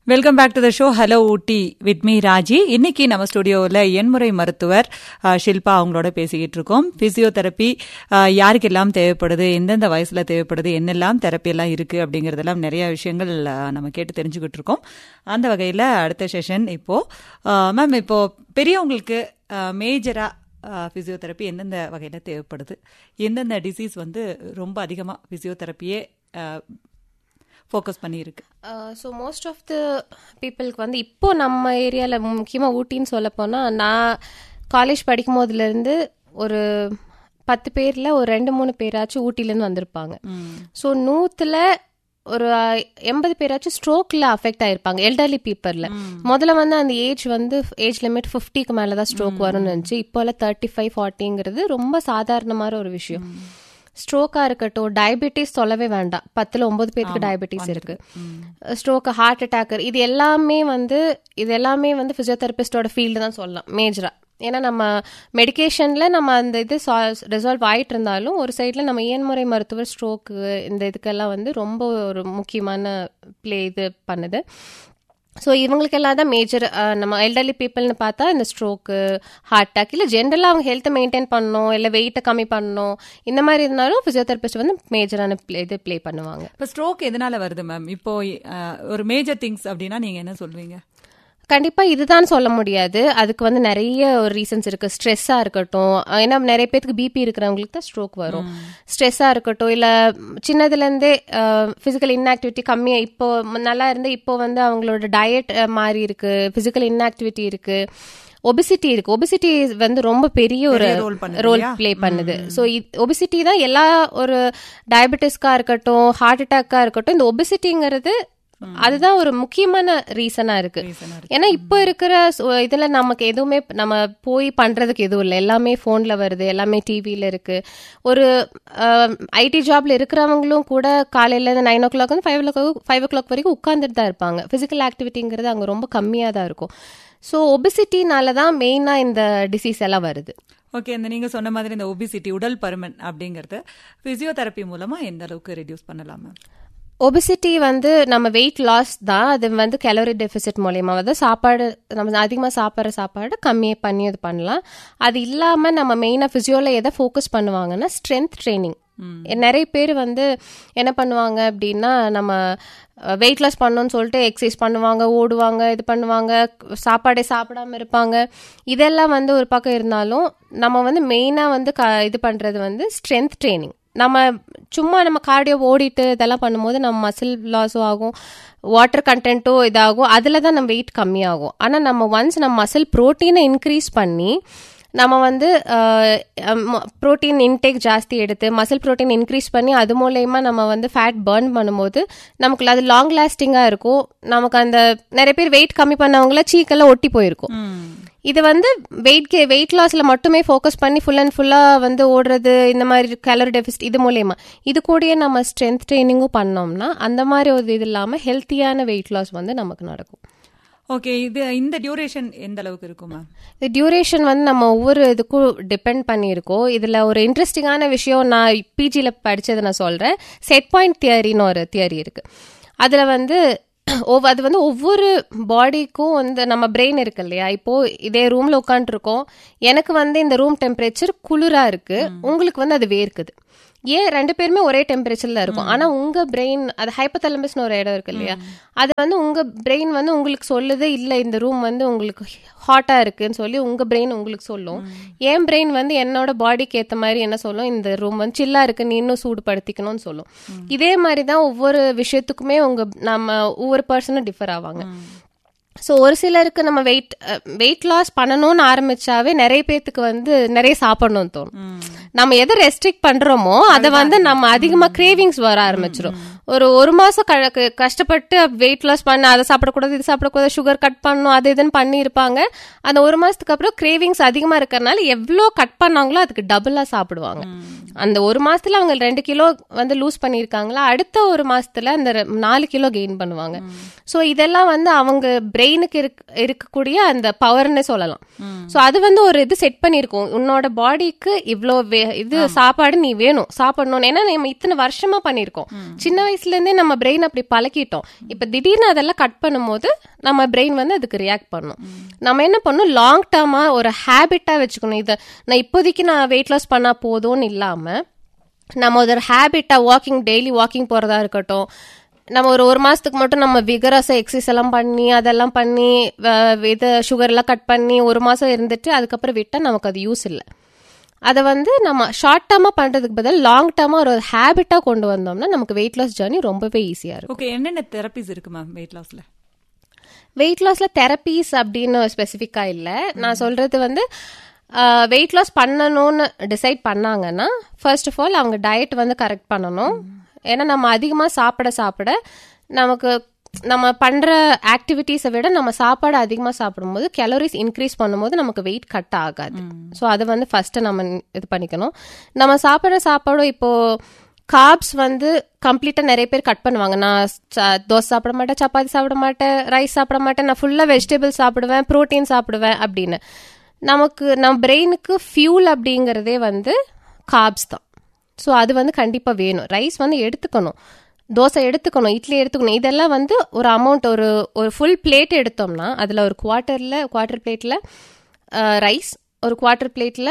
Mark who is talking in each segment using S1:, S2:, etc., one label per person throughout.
S1: Welcome back to the show hello Ooty with me Raji இன்னைக்கு நம்ம ஸ்டுடியோவில் எண்முறை மருத்துவர் அஹ், ஷில்பா அவங்களோட பேசிக்கிட்டு இருக்கோம் பிசியோதெரப்பி அஹ், யாருக்கெல்லாம் தேவைப்படுது எந்தெந்த வயசுல தேவைப்படுது என்னெல்லாம் தெரப்பி எல்லாம் இருக்கு அப்படிங்கறதெல்லாம் நிறைய விஷயங்கள் அஹ், நம்ம கேட்டு தெரிஞ்சுக்கிட்டு இருக்கோம் அந்த வகையில் அடுத்த செஷன் இப்போ மேம் இப்போ பெரியவங்களுக்கு மேஜரா ஃபிசியோதெரப்பி எந்தெந்த வகையில் தேவைப்படுது எந்தெந்த டிசீஸ் வந்து ரொம்ப அதிகமாக ஃபிசியோதெரப்பியே ஃபோக்கஸ் பண்ணியிருக்கு
S2: ஸோ மோஸ்ட் ஆஃப் த பீப்புளுக்கு வந்து இப்போ நம்ம ஏரியாவில் முக்கியமாக ஊட்டின்னு சொல்ல போனால் நான் காலேஜ் படிக்கும் போதுலேருந்து ஒரு பத்து பேரில் ஒரு ரெண்டு மூணு பேராச்சும் ஊட்டிலேருந்து வந்திருப்பாங்க ஸோ நூற்றுல ஒரு எண்பது பேராச்சும் ஸ்ட்ரோக்ல அஃபெக்ட் ஆயிருப்பாங்க எல்டர்லி பீப்பிளில் முதல்ல வந்து அந்த ஏஜ் வந்து ஏஜ் லிமிட் ஃபிஃப்டிக்கு மேலே தான் ஸ்ட்ரோக் வரும்னு இருந்துச்சு இப்போல்லாம் தேர்ட்டி ஃபைவ் ஃபார்ட்டிங்கிறது ரொம்ப சாதாரணமான ஒரு விஷயம் ஸ்ட்ரோக்கா இருக்கட்டும் டயபெட்டிஸ் சொல்லவே வேண்டாம் பத்துல ஒன்பது பேருக்கு டயபெட்டிஸ் இருக்கு ஸ்ட்ரோக் ஹார்ட் அட்டாக் இது எல்லாமே வந்து இது எல்லாமே வந்து பிசியோதெரபிஸ்டோட ஃபீல்டு தான் சொல்லலாம் மேஜரா ஏன்னா நம்ம மெடிகேஷன்ல நம்ம அந்த இது ரிசால்வ் ஆயிட்டு இருந்தாலும் ஒரு சைட்ல நம்ம இயன்முறை மருத்துவர் ஸ்ட்ரோக்கு இந்த இதுக்கெல்லாம் வந்து ரொம்ப ஒரு முக்கியமான ப்ளே இது பண்ணுது ஸோ இவங்களுக்கெல்லாம் தான் மேஜர் நம்ம எல்டர்லி பீப்புள்னு பார்த்தா இந்த ஸ்ட்ரோக்கு ஹார்ட் அட்டாக் இல்லை ஜென்ரலாக அவங்க ஹெல்த்தை மெயின்டைன் பண்ணணும் இல்லை வெயிட்டை கம்மி பண்ணணும் இந்த மாதிரி இருந்தாலும் ஃபிசியோதெரபிஸ்ட் வந்து மேஜரான இது ப்ளே பண்ணுவாங்க
S1: இப்போ ஸ்ட்ரோக் எதனால வருது மேம் இப்போ அஹ், ஒரு மேஜர் திங்ஸ் அப்படின்னா நீங்க என்ன சொல்வீங்க
S2: கண்டிப்பா இதுதான் சொல்ல முடியாது அதுக்கு வந்து நிறைய ஒரு ரீசன்ஸ் இருக்கு ஸ்ட்ரெஸ்ஸா இருக்கட்டும் ஏன்னா நிறைய பேருக்கு பிபி இருக்கிறவங்களுக்கு தான் ஸ்ட்ரோக் வரும் ஸ்ட்ரெஸ்ஸா இருக்கட்டும் இல்ல சின்னதுல இருந்தே பிசிக்கல் இன்ஆக்டிவிட்டி கம்மியா இப்போ நல்லா இருந்து இப்போ வந்து அவங்களோட டயட் மாறி இருக்கு பிசிக்கல் இன்ஆக்டிவிட்டி இருக்கு ஒபிசிட்டி இருக்கு ஒபிசிட்டி வந்து ரொம்ப பெரிய ஒரு
S1: பெரிய role பண்ணுது
S2: ரோல்
S1: இல்லையா?
S2: ப்ளே பண்ணுது ஸோ ஒபிசிட்டி தான் எல்லா ஒரு டயபெட்டிஸ்க்கா இருக்கட்டும் ஹார்ட் அட்டாக்கா இருக்கட்டும் இந்த ஒபிசிட்டிங்கிறது அதுதான் ஒரு முக்கியமான ரீசனா இருக்கு
S1: Reason-ஆ
S2: ஏன்னா இப்போ இருக்கிற சு- இதுல நமக்கு எதுவுமே நம்ம போய் பண்றதுக்கு எதுவும் இல்லை எல்லாமே போன்ல வருது எல்லாமே டிவியில இருக்கு ஒரு ஐடி ஜாப்ல இருக்கிறவங்களும் கூட காலையில இருந்து நைன் ஓ கிளாக் வந்து five o'clock five o'clock வரைக்கும் உட்கார்ந்துட்டு தான் இருப்பாங்க பிசிக்கல் ஆக்டிவிட்டிங்கிறது அங்க ரொம்ப கம்மியா தான் இருக்கும் ஸோ ஒபிசிட்டினால தான் மெயினா இந்த டிசீஸ் எல்லாம் வருது
S1: ஓகே இந்த நீங்க சொன்ன மாதிரி இந்த ஒபிசிட்டி உடல் பருமன் அப்படிங்கறது பிசியோதெரப்பி மூலமா எந்த அளவுக்கு ரெடியூஸ் பண்ணலாம் மேம்
S2: ஒபிசிட்டி வந்து நம்ம வெயிட் லாஸ் தான் அது வந்து கேலரி டெபிசிட் மூலயமா வந்து சாப்பாடு நம்ம அதிகமாக சாப்பிட்ற சாப்பாடு கம்மியே பண்ணி இது பண்ணலாம் அது இல்லாமல் நம்ம மெயினாக ஃபிசியோவில் எதை ஃபோக்கஸ் பண்ணுவாங்கன்னா ஸ்ட்ரென்த் ட்ரைனிங் நிறைய பேர் வந்து என்ன பண்ணுவாங்க அப்படின்னா நம்ம வெயிட் லாஸ் பண்ணணும்னு சொல்லிட்டு எக்ஸசைஸ் பண்ணுவாங்க ஓடுவாங்க இது பண்ணுவாங்க சாப்பாடே சாப்பிடாம இருப்பாங்க இதெல்லாம் வந்து ஒரு பக்கம் இருந்தாலும் நம்ம வந்து மெயினாக வந்து க இது பண்ணுறது வந்து ஸ்ட்ரென்த் ட்ரைனிங் நம்ம சும்மா நம்ம கார்டியோ ஓடிட்டு இதெல்லாம் பண்ணும்போது நம்ம மசில் லாஸும் ஆகும் வாட்டர் கண்டென்ட்டும் இதாகும் அதில் தான் நம்ம வெயிட் கம்மியாகும் ஆனால் நம்ம ஒன்ஸ் நம்ம மசில் ப்ரோட்டீனை இன்க்ரீஸ் பண்ணி நம்ம வந்து ப்ரோட்டீன் இன்டேக் ஜாஸ்தி எடுத்து மசில் ப்ரோட்டீன் இன்க்ரீஸ் பண்ணி அது மூலயமா நம்ம வந்து ஃபேட் பர்ன் பண்ணும்போது நமக்கு அது லாங் லாஸ்டிங்காக இருக்கும் நமக்கு அந்த நிறைய பேர் வெயிட் கம்மி பண்ணவங்கள சீக்கெல்லாம் ஒட்டி போயிருக்கும் இது வந்து வெயிட் கே வெயிட் லாஸ்ல மட்டுமே ஃபோக்கஸ் பண்ணி ஃபுல் அண்ட் ஃபுல்லா வந்து ஓடுறது இந்த மாதிரி கேலரி டெபிசிட் இது மூலயமா இது கூடயே நம்ம ஸ்ட்ரென்த் ட்ரைனிங்கும் பண்ணோம்னா அந்த மாதிரி ஒரு இது இல்லாம ஹெல்த்தியான வெயிட் லாஸ் வந்து நமக்கு நடக்கும்
S1: ஓகே இது இந்த டியூரேஷன் எந்த அளவுக்கு இருக்கும் மேம்
S2: இந்த டியூரேஷன் வந்து நம்ம ஒவ்வொரு இதுக்கும் டிபெண்ட் பண்ணியிருக்கோம் இதுல ஒரு இன்ட்ரெஸ்டிங்கான விஷயம் நான் பிஜியில் படிச்சதை நான் சொல்றேன் செட் பாயிண்ட் தியரின்னு ஒரு தியரி இருக்கு அதுல வந்து ஒவ்வொ- அது வந்து ஒவ்வொரு பாடிக்கும் வந்து நம்ம பிரெயின் இருக்கு இல்லையா இப்போ இதே ரூம்ல உட்காந்துருக்கோம் எனக்கு வந்து இந்த ரூம் டெம்பரேச்சர் குளிரா இருக்கு உங்களுக்கு வந்து அது வேர்க்குது ஏன் ரெண்டு பேருமே ஒரே டெம்பரேச்சர்ல இருக்கும் ஆனா உங்க பிரெயின் அது ஹைப்பத்தலம்பஸ்னு ஒரு இடம் இருக்கு இல்லையா அது வந்து உங்க பிரெயின் வந்து உங்களுக்கு சொல்லுது இல்ல இந்த ரூம் வந்து உங்களுக்கு ஹாட்டா இருக்குன்னு சொல்லி உங்க பிரெயின் உங்களுக்கு சொல்லும் என் பிரெயின் வந்து என்னோட பாடிக்கு ஏத்த மாதிரி என்ன சொல்லும் இந்த ரூம் வந்து சில்லா இருக்கு நீ இன்னும் சூடுபடுத்திக்கணும்னு சொல்லும் இதே மாதிரி தான் ஒவ்வொரு விஷயத்துக்குமே உங்க நம்ம ஒவ்வொரு பர்சனும் டிஃபர் ஆவாங்க ஸோ ஒரு சிலருக்கு நம்ம வெயிட் வெயிட் லாஸ் பண்ணணும்னு ஆரம்பிச்சாவே நிறைய பேத்துக்கு வந்து நிறைய சாப்பிடணும்னு தோணும் நம்ம எதை ரெஸ்ட்ரிக்ட் பண்றோமோ அதை வந்து நம்ம அதிகமா கிரேவிங்ஸ் வர ஆரம்பிச்சிடும் ஒரு ஒரு மாசம் க- க- கஷ்டப்பட்டு வெயிட் லாஸ் பண்ண அதை சாப்பிடக்கூடாது இது சாப்பிடக்கூடாது சுகர் கட் பண்ணணும் அது இதுன்னு பண்ணி இருப்பாங்க அந்த ஒரு மாசத்துக்கு அப்புறம் கிரேவிங்ஸ் அதிகமா இருக்கறனால எவ்வளோ கட் பண்ணாங்களோ அதுக்கு டபுளா சாப்பிடுவாங்க அந்த ஒரு மாசத்துல அவங்க ரெண்டு கிலோ வந்து லூஸ் பண்ணியிருக்காங்களா அடுத்த ஒரு மாசத்துல அந்த ரெ- நாலு கிலோ கெயின் பண்ணுவாங்க ஸோ இதெல்லாம் வந்து அவங்க பிரெயினுக்கு இருக்கக்கூடிய அந்த பவர்னு சொல்லலாம் ஸோ அது வந்து ஒரு இது செட் பண்ணியிருக்கோம் உன்னோட பாடிக்கு இவ்வளோ வே- இது சாப்பாடு நீ வேணும் சாப்பிடணும் ஏன்னா நம்ம இத்தனை வருஷமா பண்ணியிருக்கோம் சின்ன வயசுல வயசுல இருந்தே நம்ம பிரெயின் அப்படி பழக்கிட்டோம் இப்ப திடீர்னு அதெல்லாம் கட் பண்ணும்போது நம்ம பிரெயின் வந்து அதுக்கு ரியாக்ட் பண்ணும் நம்ம என்ன பண்ணணும் லாங் டேர்மா ஒரு ஹேபிட்டா வச்சுக்கணும் இதை நான் இப்போதைக்கு நான் வெயிட் லாஸ் பண்ணா போதும்னு இல்லாம நம்ம ஒரு ஹேபிட்டா வாக்கிங் டெய்லி வாக்கிங் போறதா இருக்கட்டும் நம்ம ஒரு ஒரு மாசத்துக்கு மட்டும் நம்ம விகரஸா எக்ஸசைஸ் எல்லாம் பண்ணி அதெல்லாம் பண்ணி வ- இது சுகர் எல்லாம் கட் பண்ணி ஒரு மாசம் இருந்துட்டு அதுக்கப்புறம் விட்டா நமக்கு அது யூஸ் இல்லை அதை வந்து நம்ம ஷார்ட் டேர்மா பண்றதுக்கு பதில் லாங் டேர்மா ஒரு ஹேபிட்டா கொண்டு வந்தோம்னா நமக்கு வெயிட் லாஸ் ஜர்னி ரொம்பவே ஈஸியா இருக்கும்
S1: ஓகே என்னென்ன தெரப்பிஸ் இருக்கு மேம் வெயிட் லாஸ்ல
S2: வெயிட் லாஸ்ல தெரப்பீஸ் அப்படின்னு ஸ்பெசிஃபிக்கா இல்ல நான் சொல்றது வந்து வெயிட் லாஸ் பண்ணணும்னு டிசைட் பண்ணாங்கன்னா ஃபர்ஸ்ட் ஆஃப் ஆல் அவங்க டயட் வந்து கரெக்ட் பண்ணணும் ஏன்னா நம்ம அதிகமா சாப்பிட சாப்பிட நமக்கு நம்ம பண்ற ஆக்டிவிட்டீஸை விட நம்ம சாப்பாடு அதிகமா சாப்பிடும்போது கேலரிஸ் இன்க்ரீஸ் பண்ணும்போது நமக்கு வெயிட் கட் ஆகாது ஸோ அதை வந்து ஃபர்ஸ்ட் நம்ம இது பண்ணிக்கணும் நம்ம சாப்பிட்ற சாப்பாடும் இப்போ கார்ப்ஸ் வந்து கம்ப்ளீட்டாக நிறைய பேர் கட் பண்ணுவாங்க நான் ச- தோசை சாப்பிட மாட்டேன் சப்பாத்தி சாப்பிட மாட்டேன் ரைஸ் சாப்பிட மாட்டேன் நான் ஃபுல்லாக வெஜிடபிள் சாப்பிடுவேன் ப்ரோட்டீன் சாப்பிடுவேன் அப்படின்னு நமக்கு நம்ம பிரெயினுக்கு ஃபியூல் அப்படிங்கிறதே வந்து கார்ப்ஸ் தான் ஸோ அது வந்து கண்டிப்பாக வேணும் ரைஸ் வந்து எடுத்துக்கணும் தோசை எடுத்துக்கணும் இட்லி எடுத்துக்கணும் இதெல்லாம் வந்து ஒரு அமௌண்ட் ஒரு ஒரு ஃபுல் பிளேட் எடுத்தோம்னா அதில் ஒரு குவார்ட்டரில் குவார்ட்டர் பிளேட்டில் ரைஸ் ஒரு குவார்ட்டர் பிளேட்டில்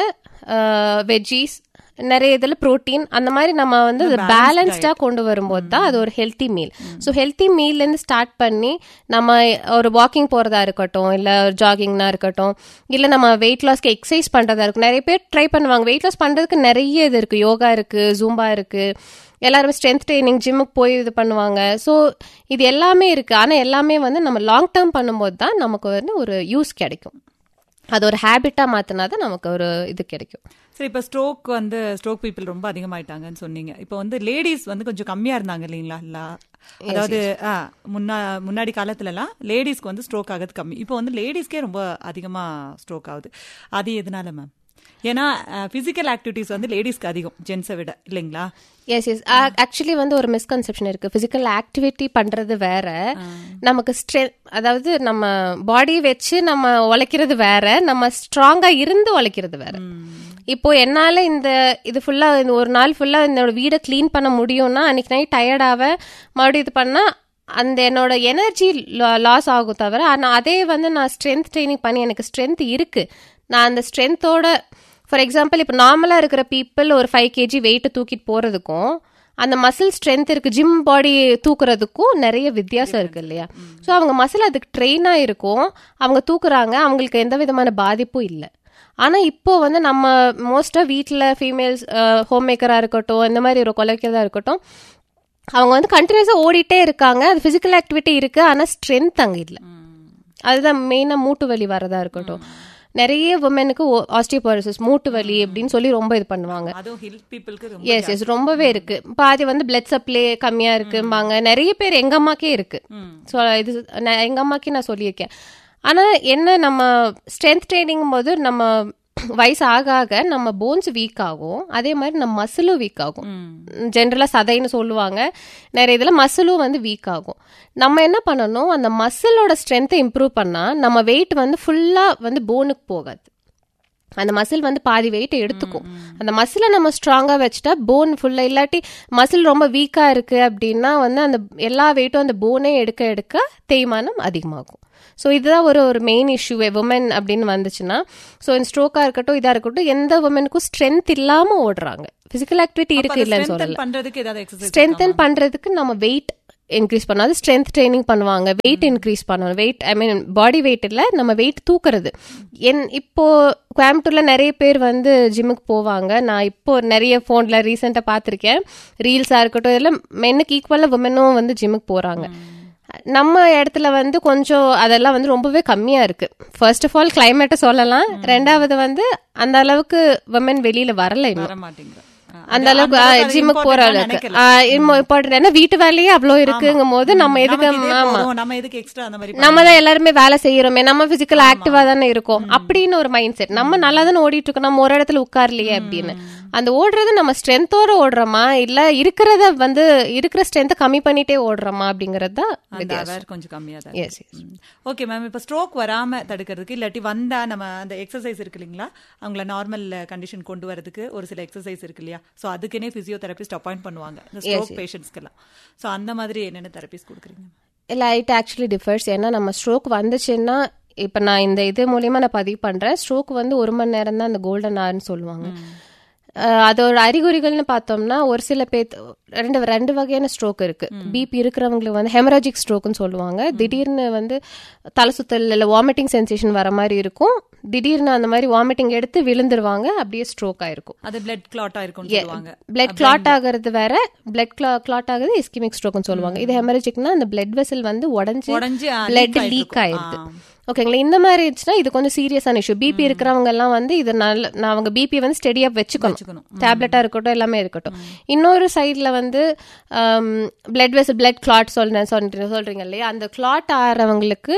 S2: வெஜ்ஜீஸ் நிறைய இதில் ப்ரோட்டீன் அந்த மாதிரி நம்ம வந்து பேலன்ஸ்டாக கொண்டு வரும்போது தான் அது ஒரு ஹெல்த்தி மீல் ஸோ ஹெல்த்தி மீல்லேருந்து ஸ்டார்ட் பண்ணி நம்ம ஒரு வாக்கிங் போகிறதா இருக்கட்டும் இல்லை ஜாகிங்னா இருக்கட்டும் இல்லை நம்ம வெயிட் லாஸ்க்கு எக்ஸசைஸ் பண்ணுறதா இருக்கும் நிறைய பேர் ட்ரை பண்ணுவாங்க வெயிட் லாஸ் பண்ணுறதுக்கு நிறைய இது இருக்குது யோகா இருக்குது ஜூம்பா இருக்குது எல்லாருமே ஸ்ட்ரென்த் ட்ரைனிங் ஜிம்முக்கு போய் இது பண்ணுவாங்க ஸோ இது எல்லாமே இருக்குது ஆனால் எல்லாமே வந்து நம்ம லாங் டேர்ம் பண்ணும்போது தான் நமக்கு வந்து ஒரு யூஸ் கிடைக்கும் அது ஒரு ஹேபிட்டாக மாற்றினா தான் நமக்கு ஒரு இது கிடைக்கும்
S1: சரி இப்போ ஸ்ட்ரோக் வந்து ஸ்ட்ரோக் பீப்புள் ரொம்ப அதிகமாயிட்டாங்கன்னு சொன்னீங்க இப்போ வந்து லேடிஸ் வந்து கொஞ்சம் கம்மியா இருந்தாங்க இல்லைங்களா இல்ல அதாவது ஆ, முன்னா முன்னாடி காலத்துல எல்லாம் லேடிஸ்க்கு வந்து ஸ்ட்ரோக் ஆகுது கம்மி இப்போ வந்து லேடிஸ்க்கே ரொம்ப அதிகமா ஸ்ட்ரோக் ஆகுது அது எதனால மேம் ஏன்னா பிசிக்கல் ஆக்டிவிட்டிஸ் வந்து லேடிஸ்க்கு அதிகம் ஜென்ஸை விட இல்லைங்களா
S2: எஸ் எஸ் ஆக்சுவலி வந்து ஒரு மிஸ்கன்செப்ஷன் இருக்கு பிசிக்கல் ஆக்டிவிட்டி பண்றது வேற நமக்கு ஸ்ட்ரென்த் அதாவது நம்ம பாடி வச்சு நம்ம உழைக்கிறது வேற நம்ம ஸ்ட்ராங்கா இருந்து உழைக்கிறது வேற இப்போ என்னால இந்த இது ஃபுல்லா இந்த ஒரு நாள் ஃபுல்லா என்னோட வீடை க்ளீன் பண்ண முடியும்னா அன்னைக்கு நைட் டயர்டாவ மறுபடியும் இது பண்ணா அந்த என்னோட எனர்ஜி லாஸ் ஆகும் தவிர ஆனா அதே வந்து நான் ஸ்ட்ரென்த் ட்ரைனிங் பண்ணி எனக்கு ஸ்ட்ரென்த் இருக்கு நான் அந்த ஸ்ட்ரென்த்தோட ஃபார் எக்ஸாம்பிள் இப்போ நார்மலாக இருக்கிற பீப்புள் ஒரு ஃபைவ் கேஜி வெயிட்டை தூக்கிட்டு போகிறதுக்கும் அந்த மசில் ஸ்ட்ரென்த் இருக்கு ஜிம் பாடி தூக்குறதுக்கும் நிறைய வித்தியாசம் இருக்கு இல்லையா ஸோ அவங்க மசில் அதுக்கு ட்ரெயினாக இருக்கும் அவங்க தூக்குறாங்க அவங்களுக்கு எந்த விதமான பாதிப்பும் இல்லை ஆனால் இப்போ வந்து நம்ம மோஸ்ட்டாக வீட்டில் ஃபீமேல்ஸ் ஹோம் மேக்கராக இருக்கட்டும் இந்த மாதிரி ஒரு குலைக்கிறதா இருக்கட்டும் அவங்க வந்து கண்டினியூஸாக ஓடிட்டே இருக்காங்க அது ஃபிசிக்கல் ஆக்டிவிட்டி இருக்கு ஆனால் ஸ்ட்ரென்த் அங்கே இல்லை அதுதான் மெயினாக மூட்டு வலி வரதா இருக்கட்டும் நிறைய உமனுக்கு ஆஸ்டியோபாரோசிஸ் மூட்டு வலி அப்படின்னு சொல்லி ரொம்ப இது பண்ணுவாங்க
S1: அதுவும் ஹில் பீப்புளுக்கு ரொம்ப
S2: எஸ் எஸ் ரொம்பவே இருக்கு பாதி வந்து பிளட் சப்ளை கம்மியா இருக்கும்பாங்க நிறைய பேர் எங்க அம்மாக்கே இருக்கு ஸோ இது நான் எங்க அம்மாக்கே நான் சொல்லியிருக்கேன் ஆனா என்ன நம்ம ஸ்ட்ரென்த் ட்ரைனிங் போது நம்ம வயசு ஆக ஆக நம்ம போன்ஸ் வீக் ஆகும் அதே மாதிரி நம்ம மசிலும் வீக் ஆகும் ஜென்ரலா சதைன்னு சொல்லுவாங்க நிறைய இதுல மசிலும் வந்து வீக் ஆகும் நம்ம என்ன பண்ணணும் அந்த மசிலோட ஸ்ட்ரென்த்தை இம்ப்ரூவ் பண்ணா நம்ம வெயிட் வந்து ஃபுல்லா வந்து போனுக்கு போகாது அந்த மசில் வந்து பாதி வெயிட் எடுத்துக்கும் அந்த மசிலை நம்ம ஸ்ட்ராங்கா வச்சுட்டா போன் ஃபுல்லா இல்லாட்டி மசில் ரொம்ப வீக்கா இருக்கு அப்படின்னா வந்து அந்த எல்லா வெயிட்டும் அந்த போனே எடுக்க எடுக்க தேய்மானம் அதிகமாகும் ஸோ இதுதான் ஒரு ஒரு மெயின் இஷ்யூ உமன் அப்படின்னு வந்துச்சுன்னா ஸோ இந்த ஸ்ட்ரோக்கா இருக்கட்டும் இதா இருக்கட்டும் எந்த உமனுக்கும் ஸ்ட்ரென்த் இல்லாம ஓடுறாங்க பிசிக்கல் ஆக்டிவிட்டி இருக்கு இல்லைன்னு சொல்லல
S1: பண்றதுக்கு ஏதாவது எக்ஸசைஸ்
S2: ஸ்ட்ரென்தன் பண்றதுக்கு நம்ம வெயிட் இன்க்ரீஸ் பண்ணணும் அது ஸ்ட்ரென்த் ட்ரைனிங் பண்ணுவாங்க வெயிட் இன்க்ரீஸ் பண்ணணும் weight I mean body weight இல்ல நம்ம வெயிட் தூக்குறது என் இப்போ கோயம்புத்தூர்ல நிறைய பேர் வந்து ஜிம்முக்கு போவாங்க நான் இப்போ நிறைய ஃபோன்ல ரீசெண்டாக பார்த்துருக்கேன் ரீல்ஸா இருக்கட்டும் இதெல்லாம் மென்னுக்கு ஈக்குவலாக உமனும் வந்து ஜிம்முக்கு போறாங்க நம்ம இடத்துல வந்து கொஞ்சம் அதெல்லாம் வந்து ரொம்பவே கம்மியா இருக்கு ஃபர்ஸ்ட் ஆஃப் ஆல் கிளைமேட்டை சொல்லலாம் ரெண்டாவது வந்து அந்த அளவுக்கு உமன் வெளியில வரல இன்னும்
S1: வர மாட்டேங்கிறோம்
S2: அந்த அளவுக்கு ஜிம்முக்கு போற அளவுக்கு இம்பார்ட்டன்ட் ஏன்னா வீட்டு வேலையே அவ்வளோ இருக்குங்கும் போது நம்ம எதுக்கு ஆமா
S1: நம்ம எதுக்கு எக்ஸ்ட்ரா அந்த மாதிரி
S2: நம்ம தான் எல்லாருமே வேலை செய்யறோமே நம்ம பிசிக்கல் ஆக்டிவா தானே இருக்கோம் அப்படின்னு ஒரு மைண்ட் செட் நம்ம நல்லா தானே ஓடிட்டு இருக்கோம் நம்ம ஒரு இடத்துல உட்கார்லையே அப்படின்னு அந்த ஓடுறது நம்ம ஸ்ட்ரென்த்தோட ஓடுறோமா இல்ல இருக்கிறத வந்து இருக்கிற ஸ்ட்ரென்த்தை கம்மி பண்ணிட்டே ஓடுறோமா அப்படிங்கறது தான்
S1: அந்த அவர் கொஞ்சம் கம்மியா தான்
S2: எஸ் எஸ்
S1: ஓகே மேம் இப்போ ஸ்ட்ரோக் வராம தடுக்கிறதுக்கு இல்லாட்டி வந்தா நம்ம அந்த எக்ஸசைஸ் இருக்கு இல்லைங்களா அவங்கள நார்மல் கண்டிஷன் கொண்டு வரதுக்கு ஒரு சில எக்ஸசைஸ் இருக்கு இல்லையா ஸோ அதுக்குன்னே பிசியோதெரபிஸ்ட் அப்பாயிண்ட் பண்ணுவாங்க இந்த ஸ்ட்ரோக் பேஷண்ட்ஸ்க்கெல்லாம் ஸோ அந்த மாதிரி என்னென்ன தெரபிஸ் கொடுக்குறீங்க
S2: இல்லை இட் ஆக்சுவலி டிஃபர்ஸ் ஏன்னா நம்ம ஸ்ட்ரோக் வந்துச்சுன்னா இப்போ நான் இந்த இது மூலியமா நான் பதிவு பண்றேன் ஸ்ட்ரோக் வந்து ஒரு மணி நேரம் தான் அந்த கோல்டன் ஆர்னு சொல்லுவாங்க அஹ் அதோட அறிகுறிகள்னு பார்த்தோம்னா ஒரு சில பேர் ரெண்டு ரெண்டு வகையான ஸ்ட்ரோக் இருக்கு பிபி இருக்கிறவங்களுக்கு வந்து ஹெமராஜிக் ஸ்ட்ரோக்னு சொல்லுவாங்க திடீர்னு வந்து தலை சுத்தல் இல்லை வாமிட்டிங் சென்சேஷன் வர மாதிரி இருக்கும் திடீர்னு அந்த மாதிரி வாமிட்டிங் எடுத்து விழுந்துருவாங்க அப்படியே ஸ்ட்ரோக் ஆயிருக்கும்
S1: அது பிளட் கிளாட் ஆயிருக்கும்னு சொல்லுவாங்க
S2: பிளட் கிளாட் ஆகுறது வேற பிளட் கிளாட் ஆகுது இஸ்கிமிக் ஸ்ட்ரோக்னு சொல்லுவாங்க இது ஹெமரேஜிக்னா அந்த பிளட் வெசல் வந்து உடஞ்சு
S1: உடஞ்சு, ஆ,
S2: பிளட்
S1: leak
S2: லீக்
S1: ஆயிட்டு
S2: ஆயிருது ஓகேங்களா இந்த மாதிரி இருந்துச்சுன்னா இது கொஞ்சம் சீரியஸான இஷ்யூ பிபி இருக்கிறவங்க எல்லாம் வந்து இது நல்ல நான் அவங்க பிபி வந்து ஸ்டெடியா வச்சுக்கணும்
S1: வச்சுக்கணும்.
S2: டேப்லெட்டா இருக்கட்டும் எல்லாமே இருக்கட்டும் இன்னொரு சைடுல வந்து பிளட் வெசல் பிளட் கிளாட் சொல்றேன் சொல்றீங்க சொல்றீங்க இல்லையா அந்த கிளாட் ஆறவங்களுக்கு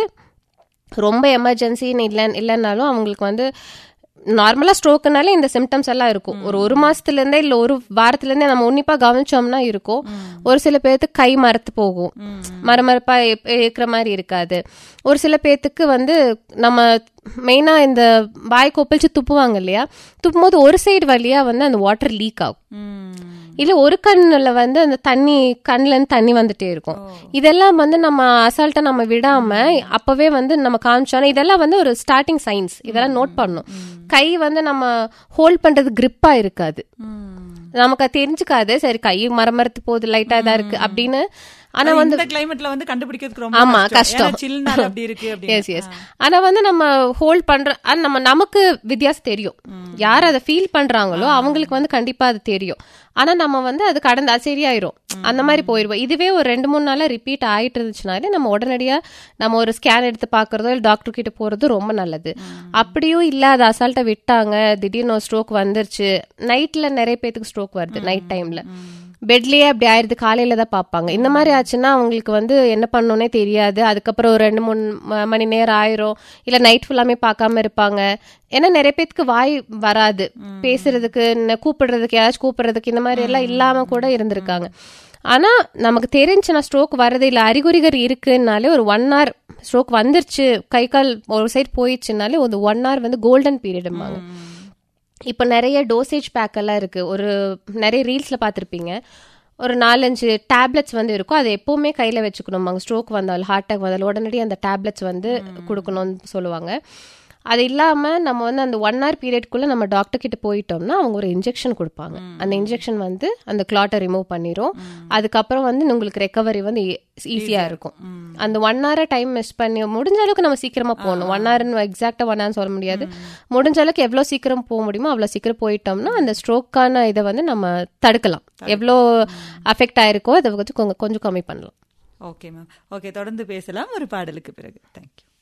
S2: ரொம்ப எமர்ஜென்சின்னு இல்லை இல்லைன்னாலும் அவங்களுக்கு வந்து நார்மலா ஸ்ட்ரோக்குனாலே இந்த சிம்டம்ஸ் எல்லாம் இருக்கும் ஒரு ஒரு மாசத்துல இருந்தே இல்ல ஒரு வாரத்துல இருந்தே நம்ம உன்னிப்பா கவனிச்சோம்னா இருக்கும் ஒரு சில பேர்த்துக்கு கை மரத்து போகும் மரமரப்பா இப்- இருக்கிற மாதிரி இருக்காது ஒரு சில பேர்த்துக்கு வந்து நம்ம மெயினா இந்த வாய் கொப்பளிச்சு துப்புவாங்க இல்லையா துப்பும் போது ஒரு சைடு வழியா வந்து அந்த வாட்டர் லீக் ஆகும்
S1: ம்.
S2: இல்ல ஒரு கண்ணுல வந்து அந்த தண்ணி கண்ணுல இருந்து தண்ணி வந்துட்டே இருக்கும் இதெல்லாம் வந்து நம்ம அசால்ட்டா நம்ம விடாம அப்பவே வந்து நம்ம காமிச்சோம் இதெல்லாம் வந்து ஒரு ஸ்டார்டிங் சயின்ஸ் இதெல்லாம் நோட் பண்ணணும் கை வந்து நம்ம ஹோல்ட் பண்றது கிரிப்பா இருக்காது
S1: ம்.
S2: நமக்கு அது தெரிஞ்சுக்காது சரி கை மரமரத்து போகுது லைட்டா தான் இருக்கு அப்படின்னு ஆனா
S1: ஆனா
S2: வந்து
S1: இந்த கிளைமேட்ல வந்து கண்டுபிடிக்கிறதுக்கு ரொம்ப
S2: ஆமா, கஷ்டம்.
S1: சில்னால அப்படி இருக்கு அப்படின்னு
S2: எஸ் எஸ் ஆனா வந்து நம்ம ஹோல்ட் பண்ற ஆனா நம்ம நமக்கு வித்தியாசம் தெரியும் யார் அதை ஃபீல் பண்றாங்களோ அவங்களுக்கு வந்து கண்டிப்பா அது தெரியும் ஆனா நம்ம வந்து அது கடந்து அது சரியாயிரும் அந்த மாதிரி போயிருவோம் இதுவே ஒரு ரெண்டு மூணு நாளா ரிப்பீட் ஆயிட்டு இருந்துச்சுனாலே நம்ம உடனடியா நம்ம ஒரு ஸ்கேன் எடுத்து பாக்குறதோ இல்ல டாக்டர் கிட்ட போறதோ ரொம்ப நல்லது அப்படியும் இல்ல அது அசால்ட்டா விட்டாங்க திடீர்னு ஒரு ஸ்ட்ரோக் வந்துருச்சு நைட்ல நிறைய பேத்துக்கு ஸ்ட்ரோக் வருது நைட் டைம்ல பெட்லயே அப்படி ஆயிருது காலையில தான் பார்ப்பாங்க இந்த மாதிரி ஆச்சுன்னா அவங்களுக்கு வந்து என்ன பண்ணணும்னே தெரியாது அதுக்கப்புறம் ஒரு ரெண்டு மூணு ம- மணி நேரம் ஆயிரும் இல்ல நைட் ஃபுல்லாமே பார்க்காம இருப்பாங்க ஏன்னா நிறைய பேத்துக்கு வாய் வராது பேசுறதுக்கு இன்ன கூப்பிடுறதுக்கு யாராச்சும் கூப்பிடுறதுக்கு இந்த மாதிரி எல்லாம் இல்லாம கூட இருந்திருக்காங்க ஆனா நமக்கு தெரிஞ்சுன்னா ஸ்ட்ரோக் வர்றது இல்ல அறிகுறிகள் இருக்குன்னாலே ஒரு ஒன் hour ஸ்ட்ரோக் வந்துருச்சு கை கால் ஒரு சைடு போயிடுச்சுனாலே ஒரு ஒன் hour வந்து கோல்டன் பீரியடும்பாங்க இப்போ நிறைய டோசேஜ் பேக் எல்லாம் இருக்கு ஒரு நிறைய ரீல்ஸ்ல பார்த்திருப்பீங்க ஒரு நாலஞ்சு டேப்லெட்ஸ் வந்து இருக்கும் அதை எப்பவுமே கையில வச்சுக்கணும் அவங்க ஸ்ட்ரோக் வந்தாலும் ஹார்ட் அட்டாக் வந்தாலும் உடனடி அந்த டேப்லெட்ஸ் வந்து கொடுக்கணும்னு சொல்லுவாங்க அது இல்லாம நம்ம வந்து அந்த ஒன் hour பீரியட்குள்ள நம்ம டாக்டர் கிட்ட போயிட்டோம்னா அவங்க ஒரு இன்ஜெக்ஷன் கொடுப்பாங்க அந்த இன்ஜெக்ஷன் வந்து அந்த கிளாட்டை ரிமூவ் பண்ணிரும் அதுக்கப்புறம் வந்து உங்களுக்கு ரெக்கவரி வந்து ஈஸியா இருக்கும் அந்த ஒன் ஹவரை டைம் மிஸ் பண்ணி முடிஞ்ச அளவுக்கு நம்ம சீக்கிரமா போகணும் ஒன் ஹவர்னு எக்ஸாக்டா ஒன் ஹவர் சொல்ல முடியாது முடிஞ்ச அளவுக்கு எவ்வளவு சீக்கிரம் போக முடியுமோ அவ்வளவு சீக்கிரம் போயிட்டோம்னா அந்த ஸ்ட்ரோக்கான இதை வந்து நம்ம தடுக்கலாம் எவ்வளோ அஃபெக்ட் ஆயிருக்கோ அதை கொஞ்சம் கொஞ்சம் கொஞ்சம் கம்மி பண்ணலாம்
S1: ஓகே மேம் ஓகே தொடர்ந்து பேசலாம் ஒரு பாடலுக்கு பிறகு தேங்க்யூ